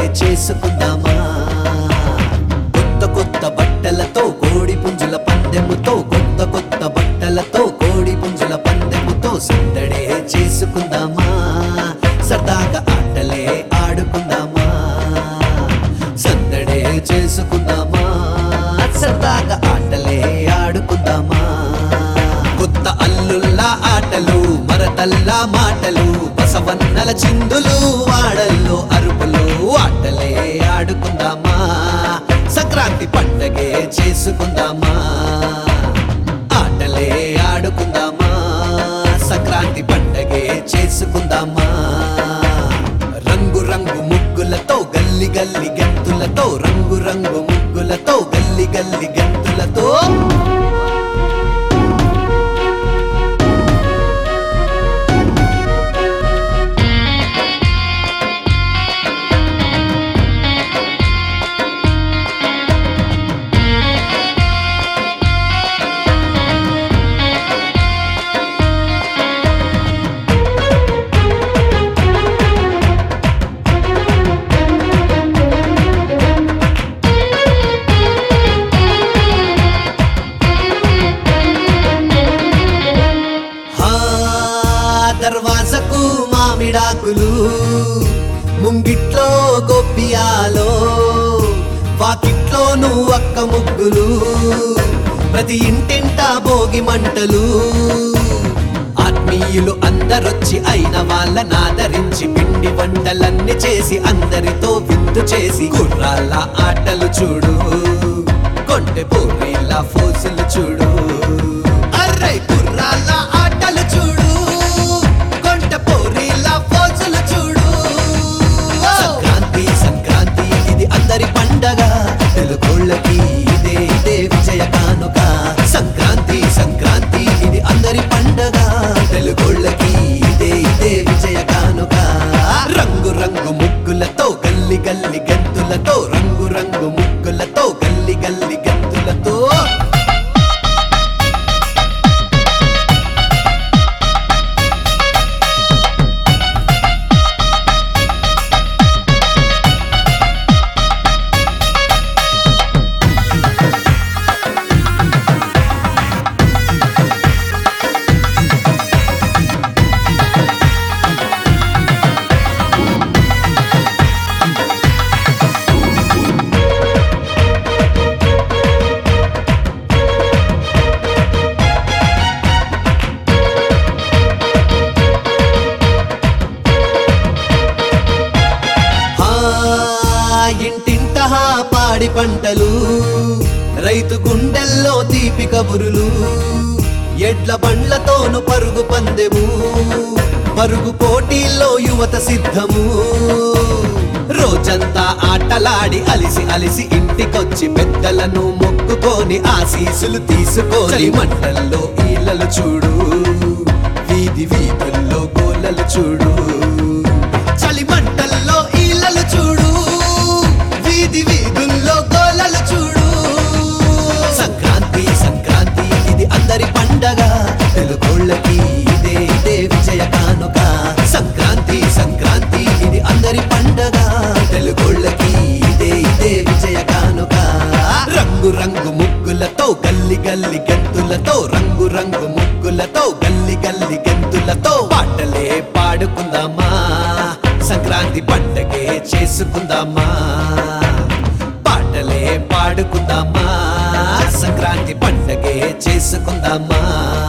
చేసుకుందామా కొత్త కొత్త బట్టలతో కోడి పుంజుల పందెముతో కొత్త కొత్త బట్టలతో కోడి పుంజుల పందెముతో సందడే చేసుకుందామా సరదాగా ఆటలే ఆడుకుందామా సందడే చేసుకుందామా సరదాగా ఆటలే ఆడుకుందామా కొత్త అల్లుల్లా ఆటలు మరతల్లా మాటలు బసవన్నల చిందులు వాడల్లో అరుపులు ఆటలే ఆడుకుందామా సంక్రాంతి పండగే చేసుకుందామా ఆటలే ఆడుకుందామా సంక్రాంతి పండగే చేసుకుందామా రంగు రంగు ముగ్గులతో గల్లి గల్లి గెంతులతో రంగు రంగు ముగ్గులతో గల్లి గల్లి గెంతులతో హా దర్వాజకు మామిడాకులు ముంగిట్లో గొప్పియాలో వాకిట్లో నువ్వు అక్క ముగ్గులు ప్రతి ఇంటింటా భోగి మంటలు ఆత్మీయులు అందరొచ్చి అయిన వాళ్ళని ఆదరించి పిండి వంటలన్నీ చేసి అందరితో విందు చేసి గుర్రాల ఆటలు చూడు కొంటె పూరీల ఫోసులు చూడు అర్రై గుర్రాల ఆటలు చూడు కొంట పోరీల ఫోజులు చూడు సంక్రాంతి సంక్రాంతి ఇది అందరి పండగ తెలుగోళ్ళకి ఇదే ఇదే విజయ కానుక సంక్రాంతి సంక్రాంతి ఇది అందరి పండగ తెలుగోళ్ళకి ఇదే ఇదే విజయ కానుక రంగు రంగు ముగ్గులతో గల్లి గల్లి గంతులతో రంగు రంగు ముగ్గులతో గల్లి గల్లి గంతులతో హా, ఇంటింటహా పాడి పంటలు రైతు గుండెల్లో తీపి కబురులు ఎడ్ల బండ్లతోను పరుగు పందెము పరుగు పోటీల్లో యువత సిద్ధము రోజంతా ఆటలాడి అలిసి అలిసి ఇంటికొచ్చి పెద్దలను మొక్కుకొని ఆశీసులు తీసుకొని మంటల్లో ఈలలు చూడు వీధి వీధుల్లో గోలలు చూడు చలి మంటల్లో ఈలలు చూడు వీధి వీధుల్లో గోలలు చూడు సంక్రాంతి సంక్రాంతి ఇది అందరి పండగ తెలుగోళ్ళకి ఇదే ఇదే విజయ కానుక సంక్రాంతి సంక్రాంతి ఇది అందరి పండగ తెలుగోళ్ళకి ఇదే ఇదే విజయ కానుక రంగు రంగు ముగ్గులతో గల్లి గల్లి గెంతులతో రంగు రంగు ముగ్గులతో గల్లి గల్లి గెంతులతో పాటలే పాడుకుందామా సంక్రాంతి పండగే చేసుకుందామా పాటలే పాడుకుందామా సంక్రాంతి పండగే చేసుకుందామా